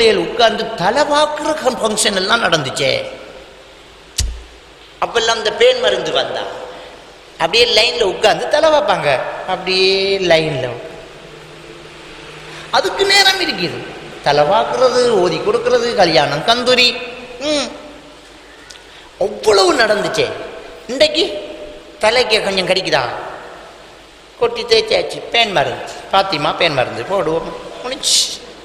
பிள்ளைகள் உட்கார்ந்து தலை பார்க்குற ஃபங்க்ஷன் எல்லாம் நடந்துச்சே அப்பெல்லாம் இந்த பேன் மருந்து வந்தா அப்படியே லைனில் உட்கார்ந்து தலை வைப்பாங்க அப்படியே லைனில் அதுக்கு நேரம் இருக்குது தலை பார்க்கறது ஓதி கொடுக்கறது கல்யாணம் கந்தூரி ம் அவ்வளவு நடந்துச்சே இன்றைக்கு தலைக்கு கொஞ்சம் கடிக்குதா கொட்டி தேய்ச்சாச்சு பேன் மருந்து பாத்திமா பேன் மருந்து போடுவோம் முடிச்சு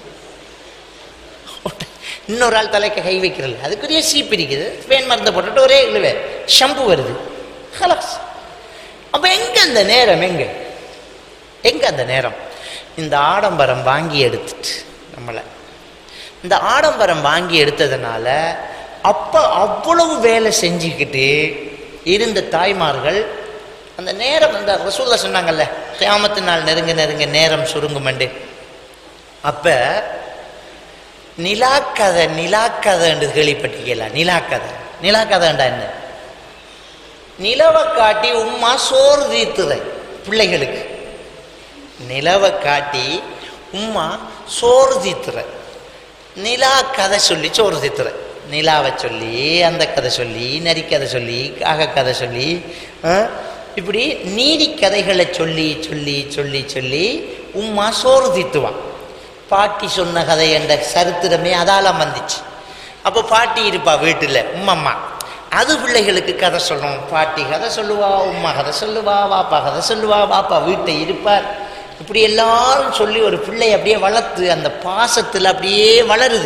இன்னொரு ஆள் தலைக்கு கை வைக்கிறது அதுக்குரிய சீப் இருக்குது பேன் மருந்தை போட்டுட்டு ஒரே இழுவே ஷம்பு வருது ஹலாஸ் அப்போ எங்க அந்த நேரம் எங்க எங்க அந்த நேரம் இந்த ஆடம்பரம் வாங்கி எடுத்துட்டு நம்மளை இந்த ஆடம்பரம் வாங்கி எடுத்ததுனால அப்போ அவ்வளவு வேலை செஞ்சுக்கிட்டு இருந்த தாய்மார்கள் அந்த நேரம் அந்த ரசூல்லா சொன்னாங்கல்ல கியாமத்து நாள் நெருங்க நெருங்க நேரம் சுருங்குமண்டு அப்போ நிலாக்கதை நிலாக்கதைன்னு கேள்விப்பட்டிருக்கீங்களா நிலாக்கதை நிலாக்கதைண்டா என்ன நிலவை காட்டி உம்மா சோறு தீத்துற பிள்ளைகளுக்கு நிலவை காட்டி உம்மா சோறு தீத்துற நிலா கதை சொல்லி சோறு தீத்துற நிலாவை சொல்லி அந்த கதை சொல்லி நரிக்கதை சொல்லி காக கதை சொல்லி ஆ, இப்படி நீதி கதைகளை சொல்லி சொல்லி சொல்லி சொல்லி உம்மா சோறு தீத்துவான் பாட்டி சொன்ன கதை என்ற சரித்திரமே அதால வந்துச்சு அப்போ பாட்டி இருப்பா வீட்டில் உம்மம்மா அது பிள்ளைகளுக்கு கதை சொல்லும் பாட்டி கதை சொல்லுவா உம்மா கதை சொல்லுவா வாப்பா கதை சொல்லுவா வாப்பா வீட்டை இருப்பார் இப்படி எல்லாரும் சொல்லி ஒரு பிள்ளை அப்படியே வளர்த்து அந்த பாசத்தில் அப்படியே வளருது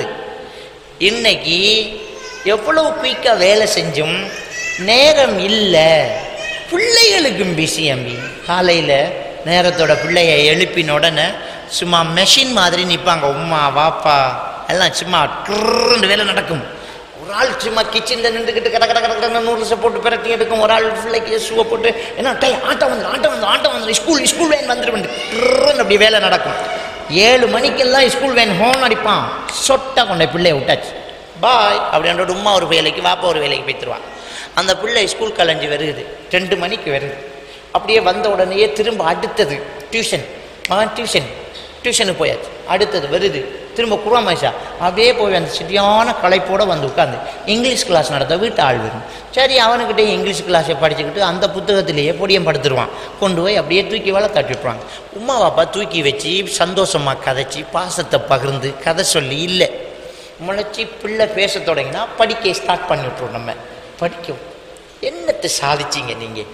இன்னைக்கு எவ்வளவு குயிக்காக வேலை செஞ்சும் நேரம் இல்லை பிள்ளைகளுக்கும் பிஸி அம்பி காலையில் நேரத்தோட பிள்ளைய எழுப்பின உடனே சும்மா மெஷின் மாதிரி நிற்பாங்க உம்மா வாப்பா எல்லாம் சும்மா ட்ருன்னு வேலை நடக்கும் ஒரு ஆள் சும்மா கிச்சனில் நின்றுக்கிட்டு கட கட கட கடன்னு நூறுசை போட்டு பிரட்டி எடுக்கும் ஒரு ஆள் பிள்ளைக்கு ஷூவை போட்டு என்ன டை ஆட்டம் வந்து ஆட்டம் வந்து ஆட்டம் வந்து ஸ்கூல் ஸ்கூல் வேன் வந்துட்டு ட்ருன்னு அப்படி வேலை நடக்கும் ஏழு மணிக்கெல்லாம் ஸ்கூல் வேன் ஹோன் அடிப்பான் சொட்டா கொண்ட பிள்ளைய விட்டாச்சு பாய் அப்படின்ற உம்மா ஒரு வேலைக்கு வாப்பா ஒரு வேலைக்கு போய்த்துருவான் அந்த பிள்ளை ஸ்கூல் கலைஞ்சு வருது ரெண்டு மணிக்கு வருது அப்படியே வந்த உடனேயே திரும்ப அடுத்தது டியூஷன் ஆ டியூஷன் டியூஷனுக்கு போயாச்சு அடுத்தது வருது திரும்ப குராமாஷா அப்படியே போய் அந்த சரியான களைப்போட வந்து உட்காந்து இங்கிலீஷ் கிளாஸ் நடத்த வீட்டு ஆள் வரும் சரி அவனுக்கிட்டே இங்கிலீஷ் கிளாஸை படிச்சுக்கிட்டு அந்த புத்தகத்திலேயே பொடியம் படுத்துருவான் கொண்டு போய் அப்படியே தூக்கி வேலை தட்டி விட்டுருவாங்க உமா பாப்பா தூக்கி வச்சு சந்தோஷமாக கதைச்சி பாசத்தை பகிர்ந்து கதை சொல்லி இல்லை முளைச்சி பிள்ளை பேச தொடங்கினா படிக்க ஸ்டார்ட் பண்ணி விட்ருவோம் நம்ம படிக்கும் என்னத்தை சாதிச்சீங்க நீங்கள்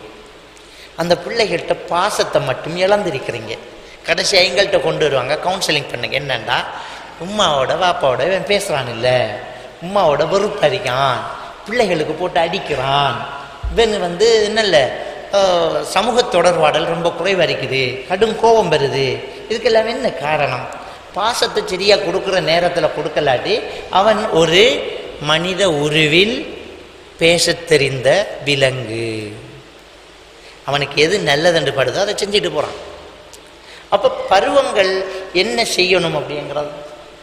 அந்த பிள்ளைகள்கிட்ட பாசத்தை மட்டும் இழந்திருக்கிறீங்க கடைசியாக எங்கள்கிட்ட கொண்டு வருவாங்க கவுன்சிலிங் பண்ணுங்க என்னண்டா உம்மாவோட வாப்பாவோட இவன் பேசுகிறான் இல்லை உம்மாவோட வெறுப்பறிக்கான் பிள்ளைகளுக்கு போட்டு அடிக்கிறான் இவன் வந்து என்னல்ல அஹ், சமூக தொடர்பாடல் ரொம்ப குறைவாக இருக்குது கடும் கோபம் வருது இதுக்கெல்லாம் என்ன காரணம் பாசத்தை சரியாக கொடுக்குற நேரத்தில் கொடுக்கலாட்டி அவன் ஒரு மனித உருவில் பேசத் தெரிந்த விலங்கு அவனுக்கு எது நல்லதுன்னு படுதோ அதை செஞ்சுட்டு போகிறான் அப்போ பருவங்கள் என்ன செய்யணும் அப்படிங்கிறது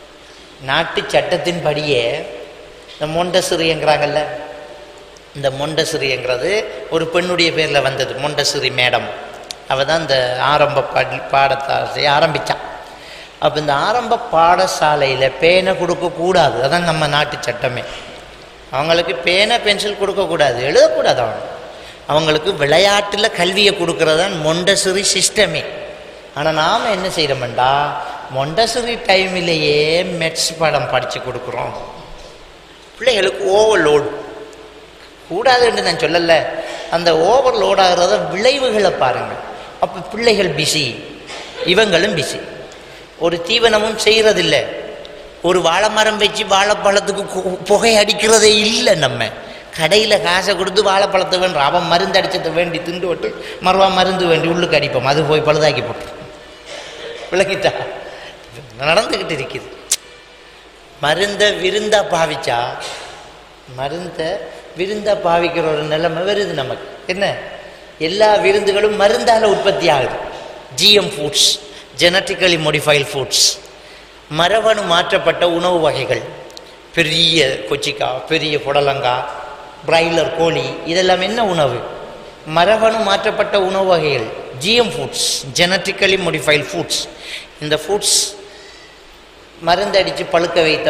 நாட்டு சட்டத்தின்படியே இந்த மொண்டசிறிங்கிறாங்கல்ல இந்த மொண்டசிறிங்கிறது ஒரு பெண்ணுடைய பேரில் வந்தது மொண்டசிறி மேடம் அவள் தான் இந்த ஆரம்ப படி பாடத்தை ஆரம்பித்தான் அப்போ இந்த ஆரம்ப பாடசாலையில் பேனை கொடுக்கக்கூடாது அதான் நம்ம நாட்டு சட்டமே அவங்களுக்கு பேனை பென்சில் கொடுக்கக்கூடாது எழுதக்கூடாது அவங்க அவங்களுக்கு விளையாட்டில் கல்வியை கொடுக்கறது தான் மொண்டசிறி சிஸ்டமே ஆனால் நாம் என்ன செய்கிறோம்டா மொண்டசிறி டைமிலேயே மெட்ஸ் படம் படித்து கொடுக்குறோம் பிள்ளைகளுக்கு ஓவர்லோடு கூடாதுன்னு நான் சொல்லலை அந்த ஓவர்லோட் ஆகிறத விளைவுகளை பாருங்கள் அப்போ பிள்ளைகள் பிஸி இவங்களும் பிஸி ஒரு தீவனமும் செய்கிறதில்ல ஒரு வாழை மரம் வச்சு வாழைப்பழத்துக்கு கு- புகை அடிக்கிறதே இல்லை நம்ம கடையில் காசை கொடுத்து வாழைப்பழத்தை வேணும் அவன் மருந்து அடிச்சதை வேண்டி திண்டு விட்டு மறுவா மருந்து வேண்டி உள்ளுக்கு அடிப்போம் அது போய் பழுதாக்கி போட்டு விளக்கிட்டா நடந்துக்கிட்டு இருக்குது மருந்த விருந்தா பாவிச்சா மருந்த விருந்தா பாவிக்கிற ஒரு நிலைமை வருது நமக்கு என்ன எல்லா விருந்துகளும் மருந்தால உற்பத்தி ஆகுது GM foods genetically modified foods மரபணு மாற்றப்பட்ட உணவு வகைகள் பெரிய கொச்சிக்காய் பெரிய புடலங்காய் பிராய்லர் கோழி இதெல்லாம் என்ன உணவு மரபணு மாற்றப்பட்ட உணவு வகைகள் GM foods genetically modified foods இந்த ஃபுட்ஸ் மருந்தடித்து பழுக்க வைத்த